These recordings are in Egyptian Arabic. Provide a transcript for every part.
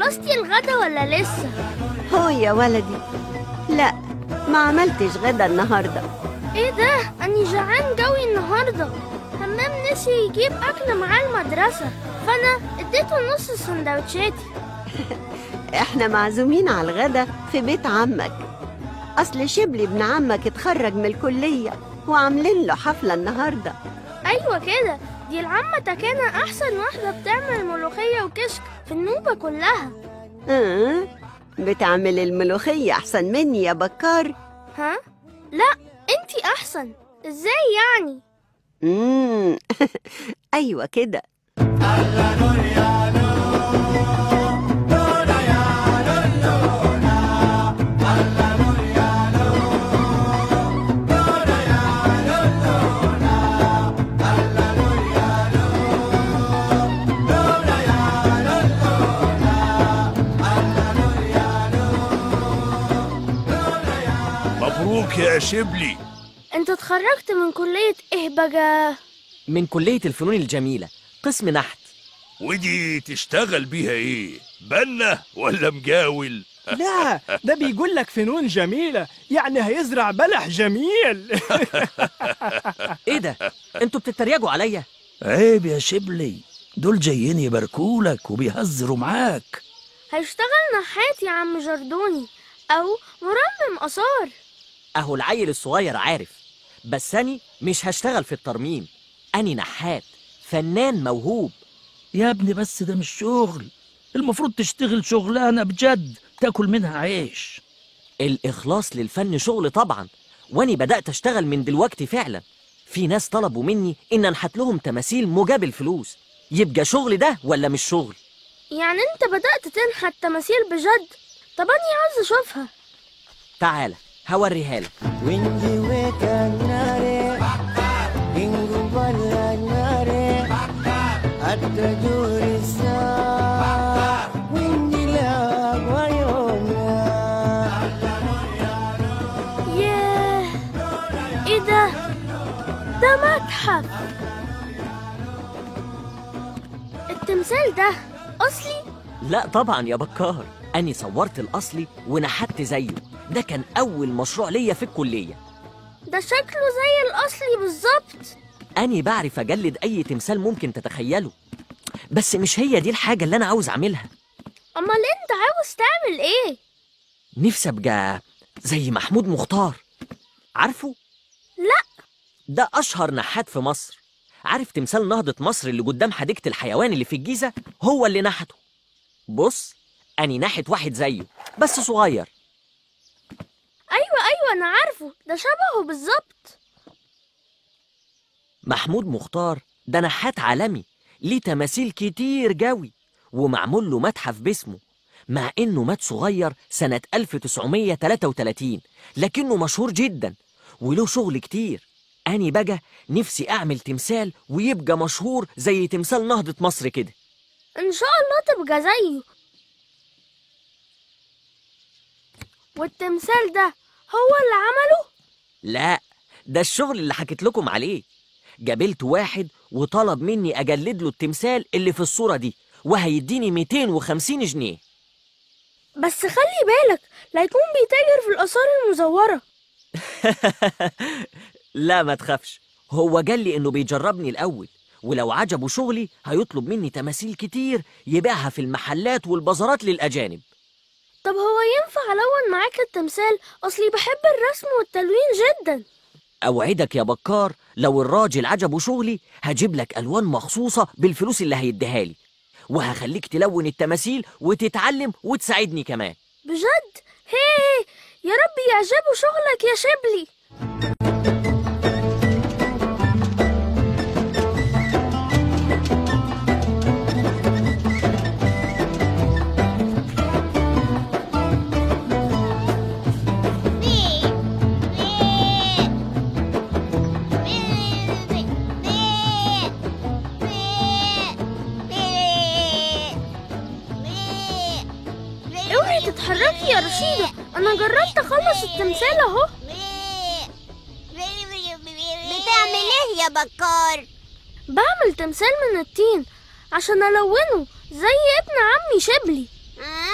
خلصتي الغدا ولا لسه هو يا ولدي لا ما عملتش غدا النهارده ايه ده اني جعان قوي النهارده همام نسي يجيب اكل معاه المدرسه فانا اديته نص سندوتشاتي احنا معزومين على الغدا في بيت عمك اصل شبلي ابن عمك اتخرج من الكليه وعاملين له حفله النهارده ايوه كده دي العمة تكانا احسن واحده بتعمل ملوخيه وكشك في النوبه كلها اه بتعمل الملوخيه احسن مني يا بكار ها لا انتي احسن ازاي يعني امم ايوه كده مبروك يا شبلي انت اتخرجت من كليه ايه بقى من كلية الفنون الجميلة قسم نحت ودي تشتغل بيها ايه بنا ولا مجاول لا ده بيقول لك فنون جميلة يعني هيزرع بلح جميل ايه ده انتوا بتتريقوا عليا عيب يا شبلي دول جايين يباركولك وبيهزروا معاك هيشتغل نحات يا عم جردوني او مرمم اثار اهو العيل الصغير عارف بس اني مش هشتغل في الترميم اني نحات فنان موهوب يا ابني بس ده مش شغل المفروض تشتغل شغلانة بجد تاكل منها عيش الإخلاص للفن شغل طبعا واني بدأت أشتغل من دلوقتي فعلا في ناس طلبوا مني إن أنحت لهم تماثيل مقابل فلوس يبقى شغل ده ولا مش شغل يعني انت بدأت تنحت تماثيل بجد طب اني عاوز اشوفها تعالى هوريها لك Windy weka nare Ingu bala nare Atta jurisa Windy la wayona ياه ايه ده ده متحف التمثال ده اصلي لا طبعا يا بكار أني صورت الأصلي ونحت زيه ده كان أول مشروع ليا في الكلية ده شكله زي الاصلي بالظبط أني بعرف أجلد أي تمثال ممكن تتخيله بس مش هي دي الحاجة اللي أنا عاوز أعملها امال انت عاوز تعمل ايه نفسي أبقى زي محمود مختار عارفه؟ لا ده أشهر نحات في مصر عارف تمثال نهضة مصر اللي قدام حديقة الحيوان اللي في الجيزة هو اللي نحته بص أني نحت واحد زيه بس صغير ايوه ايوه انا عارفه ده شبهه بالظبط محمود مختار ده نحات عالمي ليه تماثيل كتير جوي ومعمول له متحف باسمه مع إنه مات صغير سنة 1933 لكنه مشهور جدا وله شغل كتير أني بقى نفسي أعمل تمثال ويبقى مشهور زي تمثال نهضة مصر كده ان شاء الله تبقى زيه والتمثال ده هو اللي عمله لا ده الشغل اللي حكيت لكم عليه جابلت واحد وطلب مني أجلد له التمثال اللي في الصورة دي وهيديني 250 جنيه بس خلي بالك لا يكون بيتاجر في الآثار المزورة لا ما تخافش هو قال لي انه بيجربني الاول ولو عجبه شغلي هيطلب مني تماثيل كتير يبيعها في المحلات والبازارات للاجانب طب هو ينفع ألون معاك التمثال أصلي بحب الرسم والتلوين جدا اوعدك يا بكار لو الراجل عجبه شغلي هجيب لك الوان مخصوصه بالفلوس اللي هيديها لي وهخليك تلون التماثيل وتتعلم وتساعدني كمان بجد هي يا رب يعجبه شغلك يا شبلي اوعي تتحركي يا رشيدة أنا جربت أخلص التمثال أهو بتعمل ايه يا بكار بعمل تمثال من الطين عشان ألونه زي ابن عمي شبلي آه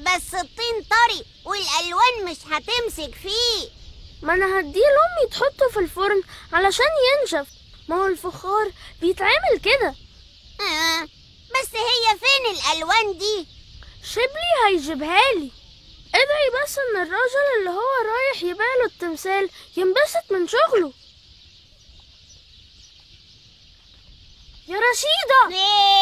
بس الطين طري والألوان مش هتمسك فيه ما انا هديه لامي تحطه في الفرن علشان ينشف ما هو الفخار بيتعمل كده آه. بس هي فين الألوان دي شبلي هيجيبها لي ادعي بس ان الراجل اللي هو رايح يبيع له التمثال ينبسط من شغله يا رشيدة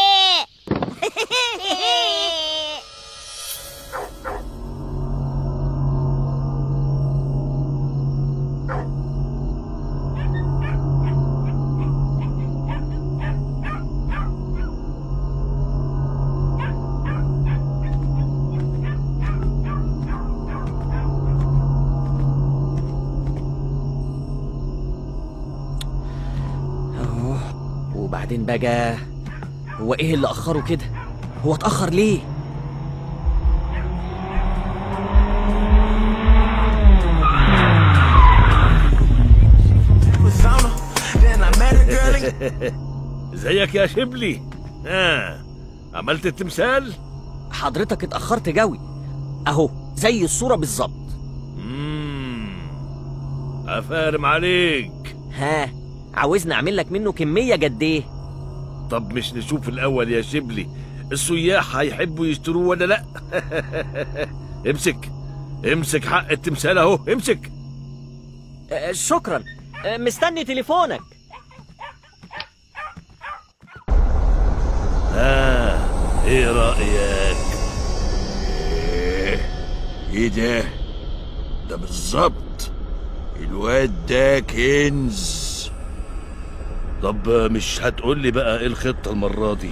اهو وبعدين بقى هو ايه اللي اخره كده هو اتاخر ليه ازيك يا شبلي ها عملت التمثال حضرتك اتاخرت جوي اهو زي الصوره بالظبط مم. افارم عليك ها عاوزني اعمل لك منه كميه قد ايه طب مش نشوف الاول يا شبلي السياح هيحبوا يشتروه ولا لا امسك امسك حق التمثال اهو امسك آه، شكرا آه، مستني تليفونك ها ايه رايك ايه ايه ده ده بالظبط الواد ده كنز طب مش هتقول لي بقى ايه الخطه المره دي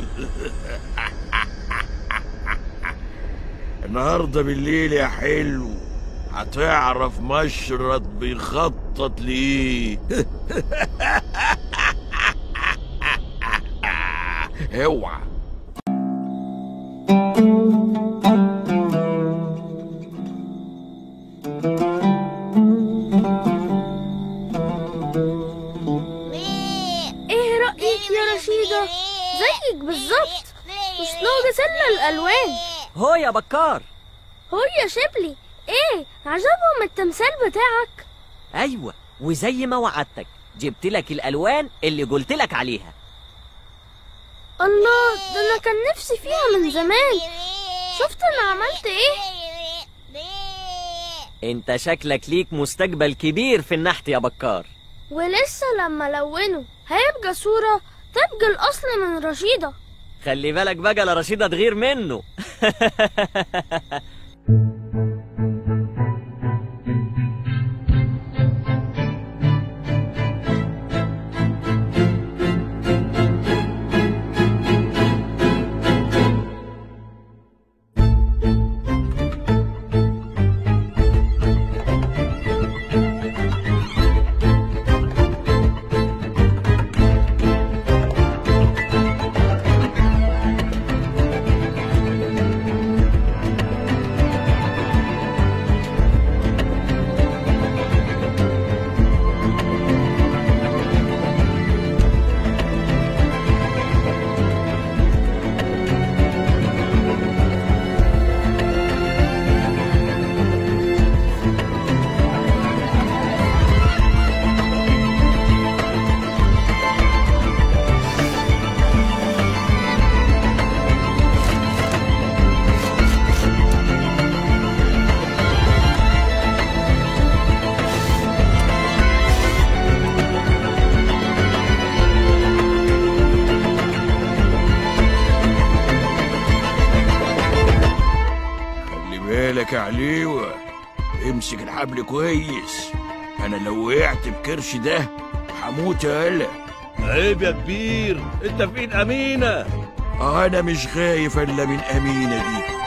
النهارده بالليل يا حلو هتعرف مشرط بيخطط ليه اوعى ايه رأيك يا رشيدة زيك بالظبط مش ناقص الا الالوان هو يا بكار هو يا شبلي ايه عجبهم التمثال بتاعك ايوه وزي ما وعدتك جبت لك الالوان اللي قلت لك عليها الله ده انا كان نفسي فيها من زمان شفت انا عملت ايه انت شكلك ليك مستقبل كبير في النحت يا بكار ولسه لما لونه هيبقى صورة طبق الأصل من رشيدة خلي بالك بقى لا رشيدة تغير منه خلي بالك يا عليوة امسك الحبل كويس انا لو وقعت بكرش ده هموت يالا عيب يا كبير انت في ايد امينه انا مش خايف الا من امينه دي